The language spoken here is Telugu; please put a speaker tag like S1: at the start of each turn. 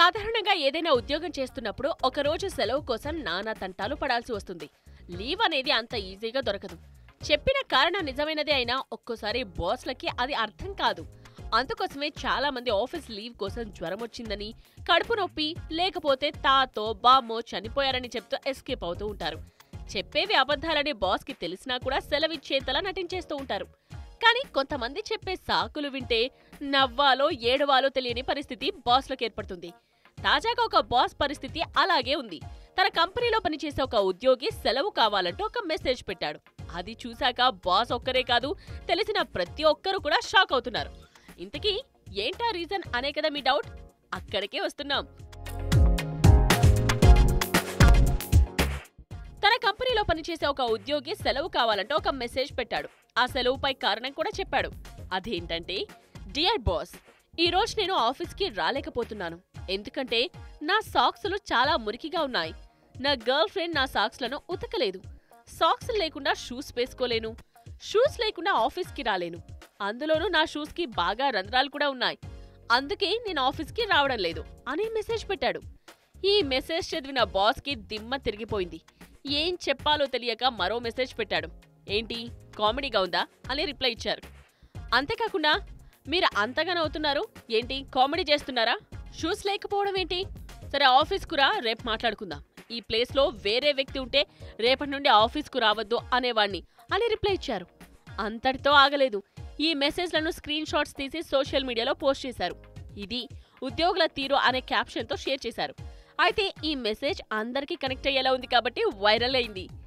S1: సాధారణంగా ఏదైనా ఉద్యోగం చేస్తున్నప్పుడు ఒకరోజు సెలవు కోసం నానా తంటాలు పడాల్సి వస్తుంది లీవ్ అనేది అంత ఈజీగా దొరకదు చెప్పిన కారణం నిజమైనదే అయినా ఒక్కోసారి బాస్లకి అది అర్థం కాదు అందుకోసమే చాలా మంది ఆఫీస్ లీవ్ కోసం జ్వరం వచ్చిందని కడుపు నొప్పి లేకపోతే తాతో బామ్మో చనిపోయారని చెప్తూ ఎస్కేప్ అవుతూ ఉంటారు చెప్పేవి అబద్ధాలని బాస్కి తెలిసినా కూడా సెలవిచ్చేంతలా నటించేస్తూ ఉంటారు కానీ కొంతమంది చెప్పే సాకులు వింటే నవ్వాలో ఏడవాలో తెలియని పరిస్థితి బాస్లకు ఏర్పడుతుంది తాజాగా ఒక బాస్ పరిస్థితి అలాగే ఉంది తన కంపెనీలో పనిచేసే ఒక ఉద్యోగి సెలవు కావాలంటూ ఒక మెసేజ్ పెట్టాడు అది చూశాక బాస్ ఒక్కరే కాదు తెలిసిన ప్రతి ఒక్కరూ కూడా షాక్ అవుతున్నారు ఇంతకీ ఏంటా రీజన్ అనే కదా మీ డౌట్ అక్కడికే వస్తున్నాం తన కంపెనీలో పనిచేసే ఒక ఉద్యోగి సెలవు కావాలంటే ఒక మెసేజ్ పెట్టాడు ఆ సెలవుపై కారణం కూడా చెప్పాడు అదేంటంటే డియర్ బాస్ ఈ రోజు నేను ఆఫీస్కి రాలేకపోతున్నాను ఎందుకంటే నా సాక్స్లు చాలా మురికిగా ఉన్నాయి నా గర్ల్ ఫ్రెండ్ నా సాక్స్లను ఉతకలేదు సాక్స్ లేకుండా షూస్ వేసుకోలేను షూస్ లేకుండా ఆఫీస్కి రాలేను అందులోనూ నా షూస్కి బాగా రంధ్రాలు కూడా ఉన్నాయి అందుకే నేను ఆఫీస్కి రావడం లేదు అని మెసేజ్ పెట్టాడు ఈ మెసేజ్ చదివిన బాస్కి దిమ్మ తిరిగిపోయింది ఏం చెప్పాలో తెలియక మరో మెసేజ్ పెట్టాడు ఏంటి కామెడీగా ఉందా అని రిప్లై ఇచ్చారు అంతేకాకుండా మీరు అంతగా నవ్వుతున్నారు ఏంటి కామెడీ చేస్తున్నారా షూస్ లేకపోవడం ఏంటి సరే ఆఫీస్కు రా రేపు మాట్లాడుకుందాం ఈ ప్లేస్లో వేరే వ్యక్తి ఉంటే రేపటి నుండి ఆఫీస్కు రావద్దు అనేవాణ్ణి అని రిప్లై ఇచ్చారు అంతటితో ఆగలేదు ఈ మెసేజ్లను స్క్రీన్ షాట్స్ తీసి సోషల్ మీడియాలో పోస్ట్ చేశారు ఇది ఉద్యోగుల తీరు అనే క్యాప్షన్తో షేర్ చేశారు అయితే ఈ మెసేజ్ అందరికీ కనెక్ట్ అయ్యేలా ఉంది కాబట్టి వైరల్ అయింది